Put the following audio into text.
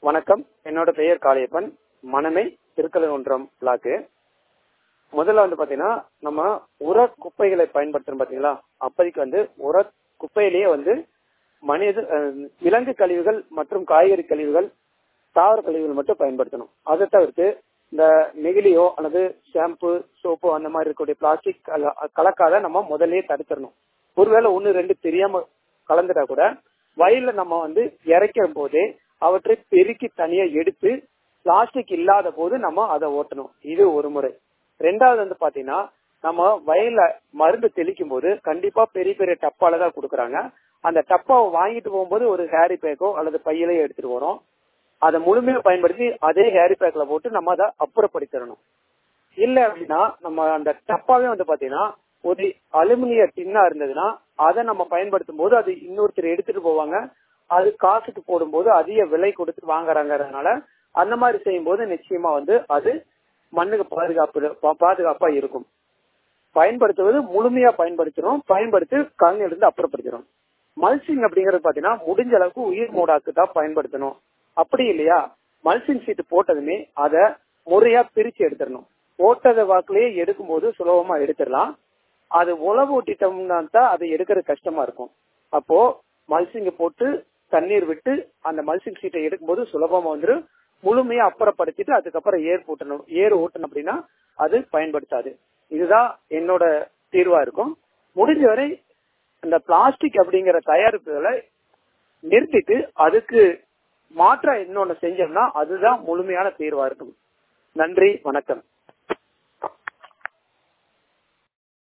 வணக்கம் என்னோட பெயர் காளியப்பன் மணமை திருக்கழுகுன்றம் பிளாக்கு முதல்ல வந்து பாத்தீங்கன்னா நம்ம உர குப்பைகளை பயன்படுத்துறோம் பாத்தீங்களா அப்போதைக்கு வந்து உர குப்பையிலேயே வந்து மனித அஹ், விலங்கு கழிவுகள் மற்றும் காய்கறி கழிவுகள் தாவர கழிவுகள் மட்டும் பயன்படுத்தணும் அதை தவிர்த்து இந்த நெகிழியோ அல்லது ஷாம்பு சோப்பு அந்த மாதிரி இருக்கக்கூடிய பிளாஸ்டிக் கலக்காத நம்ம முதல்லயே தடுத்துடணும் ஒருவேளை ஒன்னு ரெண்டு தெரியாம கலந்துட்டா கூட வயல்ல நம்ம வந்து இறைக்கிற போதே அவற்றை பெருக்கி தனியா எடுத்து பிளாஸ்டிக் இல்லாத போது நம்ம அதை ஓட்டணும் இது ஒரு முறை ரெண்டாவது வந்து பாத்தீங்கன்னா நம்ம வயல்ல மருந்து தெளிக்கும் போது கண்டிப்பா பெரிய பெரிய டப்பால தான் கொடுக்குறாங்க அந்த டப்பாவை வாங்கிட்டு போகும்போது ஒரு ஹேரி பேக்கோ அல்லது பையிலையோ எடுத்துட்டு வரோம் அதை முழுமையா பயன்படுத்தி அதே ஹேரி பேக்ல போட்டு நம்ம அதை அப்புறப்படுத்திடணும் இல்ல அப்படின்னா நம்ம அந்த டப்பாவே வந்து பாத்தீங்கன்னா ஒரு அலுமினிய டின்னா இருந்ததுன்னா அதை நம்ம பயன்படுத்தும் போது அது இன்னொருத்தர் எடுத்துட்டு போவாங்க அது காசுக்கு போடும்போது அதிக விலை கொடுத்து வாங்குறாங்கறதுனால அந்த மாதிரி செய்யும் போது நிச்சயமா வந்து அது மண்ணுக்கு பாதுகாப்பு பா- பாதுகாப்பா இருக்கும் பயன்படுத்துவது முழுமையா பயன்படுத்தணும் பயன்படுத்தி கலைஞர்ல அப்புறப்படுத்தணும் மல்சிங் அப்படிங்கறது பாத்தீங்கன்னா முடிஞ்ச அளவுக்கு உயிர் மூடாக்கு தான் பயன்படுத்தணும் அப்படி இல்லையா மல்சிங் சீட் போட்டதுமே அதை முறையா பிரிச்சு எடுத்துடணும் போட்டத வாக்குலயே எடுக்கும்போது சுலபமா எடுத்துடலாம் அது உழவு ஓட்டிட்டோம்னா தான் அது எடுக்கிறது கஷ்டமா இருக்கும் அப்போ மல்சிங்க போட்டு தண்ணீர் விட்டு அந்த மல்சிங் சீட்டை எடுக்கும்போது சுலபமா வந்துடும் முழுமையா அப்புறப்படுத்திட்டு அதுக்கப்புறம் ஏர் போட்டணும் ஏர் ஓட்டணும் அப்படின்னா அது பயன்படுத்தாது இதுதான் என்னோட தீர்வா இருக்கும் முடிஞ்ச வரை இந்த பிளாஸ்டிக் அப்படிங்கிற தயாரிப்புகளை நிறுத்திட்டு அதுக்கு மாற்ற இன்னொன்னு செஞ்சோம்னா அதுதான் முழுமையான தீர்வா இருக்கும் நன்றி வணக்கம்